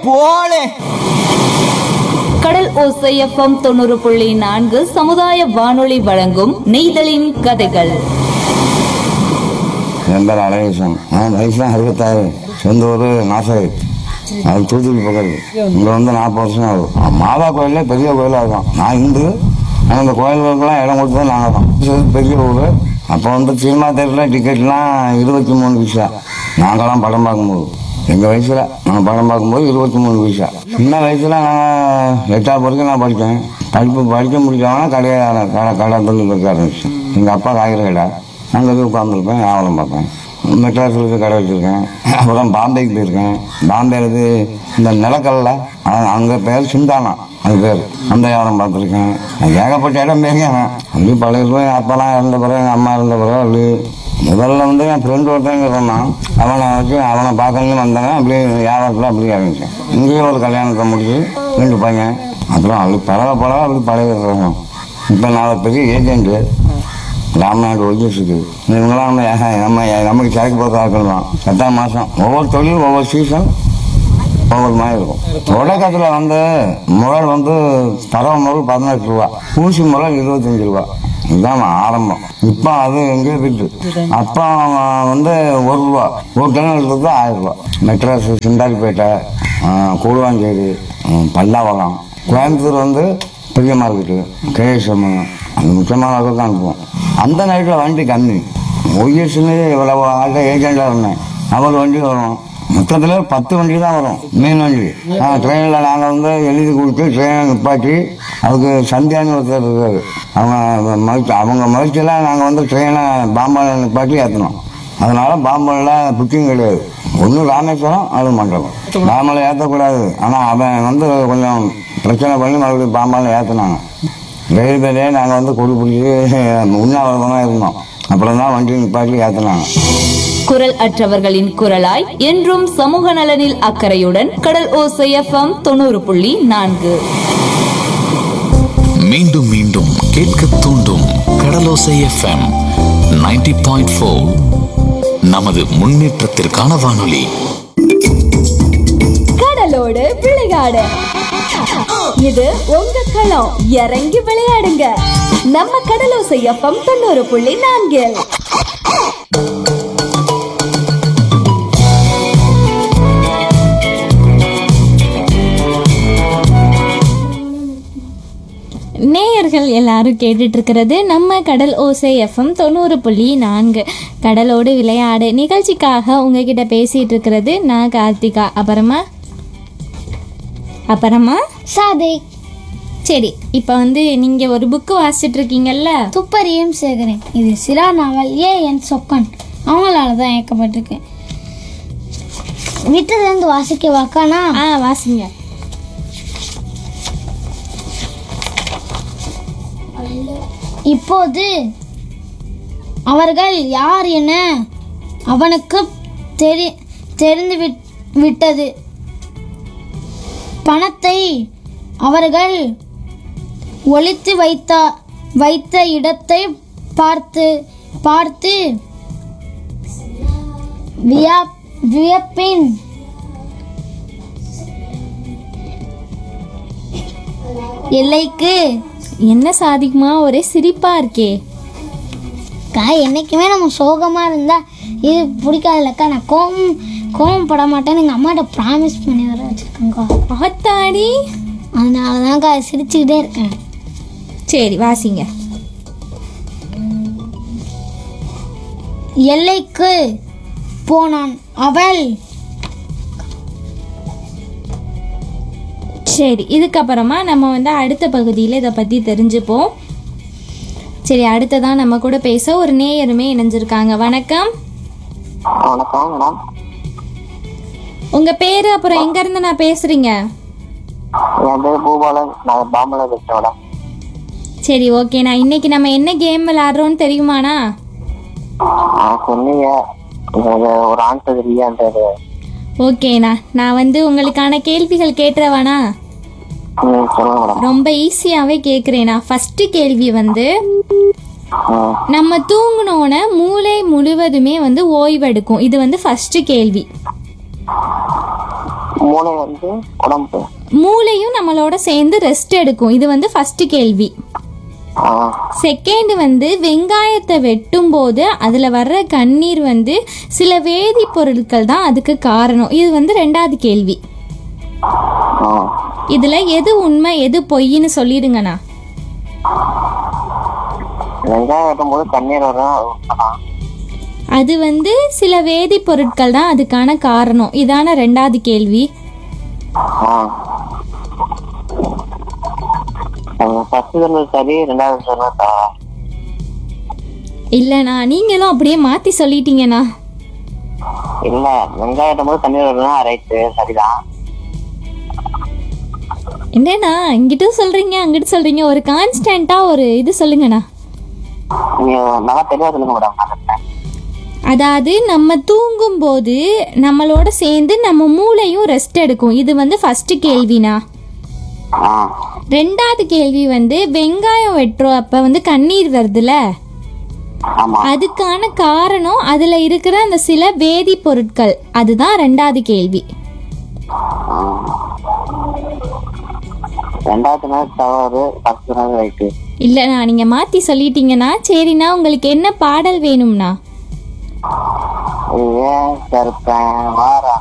போலே கடல் ஓசை எஃப்எம் தொண்ணூறு புள்ளி நான்கு சமுதாய வானொலி வழங்கும் நெய்தலின் கதைகள் என் பேர் அழகேசன் நான் வயசுலாம் அறுபத்தாறு சொந்த ஊர் நாசகர் அது தூத்துக்குடி பக்கத்து இங்கே வந்து நாற்பது வருஷம் ஆகும் மாதா கோயிலே பெரிய கோயிலாக இருக்கும் நான் இந்து ஆனால் இந்த கோயில்களுக்கெல்லாம் இடம் கொடுத்தது நாங்கள் தான் இது பெரிய ஊர் அப்போ வந்து சினிமா தேட்டரில் டிக்கெட்லாம் இருபத்தி மூணு பைசா நாங்களாம் படம் பார்க்கும்போது எங்கள் வயசில் நாங்கள் படம் பார்க்கும்போது இருபத்தி மூணு பைசா சின்ன வயசில் நாங்கள் எட்டாவது வரைக்கும் நான் படித்தேன் படிப்பு படிக்க முடியாமல் கடையை கடை கடை தொழில் வைக்க ஆரம்பிச்சேன் எங்கள் அப்பா காய்கறி கடை அங்கே போய் உட்காந்துருப்பேன் வியாபாரம் பார்ப்பேன் மெட்ராஸில் போய் கடை வச்சுருக்கேன் அப்புறம் பாம்பேக்கு போயிருக்கேன் பாம்பேலுக்கு இந்த நிலக்கல்ல அங்கே பேர் சிந்தானா அது பேர் அந்த வியாபாரம் பார்த்துருக்கேன் ஏகப்பட்ட இடம் போயிருக்கேன் அப்படி பழைய போய் அப்பெல்லாம் இருந்த பிறகு எங்கள் அம்மா இருந்த பிறகு அப்படி முதல்ல வந்து என் ஃப்ரெண்டு ஒருத்தங்க சொன்னான் அவனை வச்சு அவனை பார்க்கணும்னு வந்தாங்க அப்படியே வியாபாரத்தில் அப்படியே ஆரம்பிச்சேன் இங்கேயும் ஒரு கல்யாணத்தை முடிச்சு ரெண்டு பையன் அப்புறம் அப்படி பழக பழக அப்படி பழக இப்போ நான் பெரிய ஏஜென்ட்டு ராமநாடு ஒழிச்சிருக்கு இவங்களாம் வந்து ஏஹ, நம்ம நமக்கு சரக்கு போகிற ஆட்கள் தான் எட்டாம் மாதம் ஒவ்வொரு தொழில் ஒவ்வொரு சீசன் ஒவ்வொரு மாதிரி இருக்கும் தொடக்கத்தில் வந்து முரல் வந்து பறவை முரல் பதினெட்டு ரூபா ஊசி முரல் இருபத்தஞ்சி ரூபா இதுதான் ஆரம்பம் இப்போ அது எங்கேயோ போயிட்டு அப்போ வந்து ஒரு ரூபா ஒரு டன் எடுத்தது ஆயிரம் ரூபா மெட்ராஸ் சிந்தாரிப்பேட்டை கூடுவாஞ்சேரி ம், பல்லாவரம் கோயம்புத்தூர் வந்து பெரிய மார்க்கெட்டு கேஎஸ்எம் அந்த முக்கியமான அளவுக்கு தான் அனுப்புவோம் அந்த நைட்டில் வண்டி கம்மி ஒய்எஸ்லேயே இவ்வளவு ஆள்கிட்ட ஏஜெண்டாக இருந்தேன் அவர் வண்டி வரும் மொத்தத்தில் பத்து வண்டி தான் வரும் மீன் வண்டி ட்ரெயினில் நாங்கள் வந்து எழுதி கொடுத்து ட்ரெயினை நிப்பாட்டி அதுக்கு சந்தியான்னு ஒருத்தர் இருக்காரு அவங்க மறுத்து அவங்க மறுச்சியில் நாங்கள் வந்து ட்ரெயினை பாம்பாவில் நிப்பாட்டி ஏற்றணும் அதனால பாம்பனில் புக்கிங் கிடையாது ஒன்று ராமேஸ்வரம் அது மண்டபம் பாம்பனில் ஏற்றக்கூடாது ஆனால் அவன் வந்து கொஞ்சம் பிரச்சனை பண்ணி மறுபடியும் பாம்பாவில் ஏற்றினாங்க ரயில்வேலேயே நாங்கள் வந்து கொடி பிடிச்சி உண்ணாவிரதமாக இருந்தோம் அப்புறம் தான் வண்டி நிப்பாட்டி ஏற்றினாங்க குரல் அற்றவர்களின் குரலாய் என்றும் சமூக நலனில் அக்கறையுடன் கடல் ஓசை எஃப்எம் தொண்ணூறு புள்ளி நான்கு மீண்டும் மீண்டும் கேட்க தூண்டும் கடலோசை எஃப்எம் 90.4 பாயிண்ட் நமது முன்னேற்றத்திற்கான வானொலி கடலோடு விளையாடு இது உங்க களம் இறங்கி விளையாடுங்க நம்ம கடலோசை எஃப்எம் தொண்ணூறு புள்ளி நான்கில் நேயர்கள் எல்லாரும் கேட்டுட்டு இருக்கிறது நம்ம கடல் ஓசை எஃப்எம் தொண்ணூறு புள்ளி நான்கு கடலோடு விளையாடு நிகழ்ச்சிக்காக உங்ககிட்ட பேசிட்டு இருக்கிறது நான் கார்த்திகா அப்புறமா அப்புறமா சாதை சரி இப்போ வந்து நீங்கள் ஒரு புக்கு வாசிச்சுட்டு இருக்கீங்கல்ல துப்பறியும் சேகரன் இது சிரா நாவல் ஏ என் சொக்கன் அவங்களால தான் இயக்கப்பட்டிருக்கு விட்டதுலேருந்து வாசிக்க வாக்கானா ஆ வாசிங்க இப்போது அவர்கள் யார் என அவனுக்கு தெரி தெரிந்து விட்- விட்டது பணத்தை அவர்கள் ஒளித்து வைத்த வைத்த இடத்தை பார்த்து பார்த்து வியா- வியப்பின் எல்லைக்கு என்ன சாதிக்குமா ஒரே சிரிப்பா இருக்கே அக்கா என்னைக்குமே நம்ம சோகமா இருந்தா இது பிடிக்காதுல்லக்கா நான் கோவம் கோவம் பட மாட்டேன்னு எங்கள் அம்மாட்ட ப்ராமிஸ் பண்ணி வர வச்சுருக்கேங்க்கா ஆத்தாடி அதனால தான்க்கா சிரிச்சுக்கிட்டே இருக்கேன் சரி வாசிங்க எல்லைக்கு போனான் அவள் சரி இதுக்கப்புறமா நம்ம வந்து அடுத்த பகுதியில் இதை பற்றி தெரிஞ்சுப்போம் சரி அடுத்ததான் நம்ம கூட பேச ஒரு நேயருமே இணைஞ்சிருக்காங்க வணக்கம் வணக்கம் மேடம் உங்க பேரு அப்புறம் எங்க இருந்து நான் பேசுறீங்க என் பேர் பூபாலன் நான் பாம்பல பேசுறேன் மேடம் சரி ஓகே நான் இன்னைக்கு நம்ம என்ன கேம் விளையாடுறோம்னு தெரியுமாண்ணா ஆ, சொன்னீங்க இது ஒரு ஆன்சர் இல்லையான்றது ஓகேண்ணா நான் வந்து உங்களுக்கான கேள்விகள் கேட்டுறவானா ம் சொல்லுங்க மேடம் ரொம்ப ஈஸியாகவே கேட்குறேண்ணா ஃபஸ்ட்டு கேள்வி வந்து ம் நம்ம தூங்கினோன மூளை முழுவதுமே வந்து ஓய்வெடுக்கும் இது வந்து ஃபஸ்ட்டு கேள்வி மூளை வந்து உடம்பு மூளையும் நம்மளோட சேர்ந்து ரெஸ்ட் எடுக்கும் இது வந்து ஃபர்ஸ்ட் கேள்வி ஆ செகண்ட் வந்து வெங்காயத்தை வெட்டும் போது அதில் வர்ற கண்ணீர் வந்து சில வேதிப்பொருட்கள் தான் அதுக்கு காரணம் இது வந்து ரெண்டாவது கேள்வி ஆ இதில் எது உண்மை எது பொய்ன்னு சொல்லிடுங்கண்ணா வெங்காயம் வெட்டும் போது தண்ணீர் வரும் அது உண்மைதான். அது வந்து சில வேதிப்பொருட்கள் தான் அதுக்கான காரணம் இதான ரெண்டாவது கேள்வி ஆ ஃபர்ஸ்ட் சொன்னது சரி ரெண்டாவது சொன்னது தவறா இல்லைண்ணா நீங்களும் அப்படியே மாற்றி சொல்லிட்டீங்கண்ணா இல்ல வெங்காயம் வெட்டும் போது தண்ணீர் வரும் ரைட்டு சரிதான் என்னண்ணா இங்கிட்டும் சொல்கிறீங்க அங்கிட்டு சொல்கிறீங்க ஒரு கான்ஸ்டண்ட்டாக ஒரு இது சொல்லுங்கண்ணா நீங்க நல்லா தெளிவா சொல்லுங்க மேடம் நான் அதாவது நம்ம தூங்கும்போது நம்மளோட சேர்ந்து நம்ம மூளையும் ரெஸ்ட் எடுக்கும் இது வந்து ஃபர்ஸ்ட் கேள்வினா ஆ ரெண்டாவது கேள்வி வந்து வெங்காயம் வெட்டுறோம் அப்போ வந்து கண்ணீர் வருதுல ஆமா அதுக்கான காரணம் அதில் இருக்கிற அந்த சில வேதிப்பொருட்கள் அதுதான் ரெண்டாவது கேள்வி ஆ. ரெண்டாவது நாள் தவறு ஃபர்ஸ்ட் நாள் ரைட்டு இல்லைண்ணா நீங்கள் மாற்றி சொல்லிட்டீங்கன்னா சரிண்ணா உங்களுக்கு என்ன பாடல் வேணும்ண்ணா ஏன் கருப்பேன் வாரா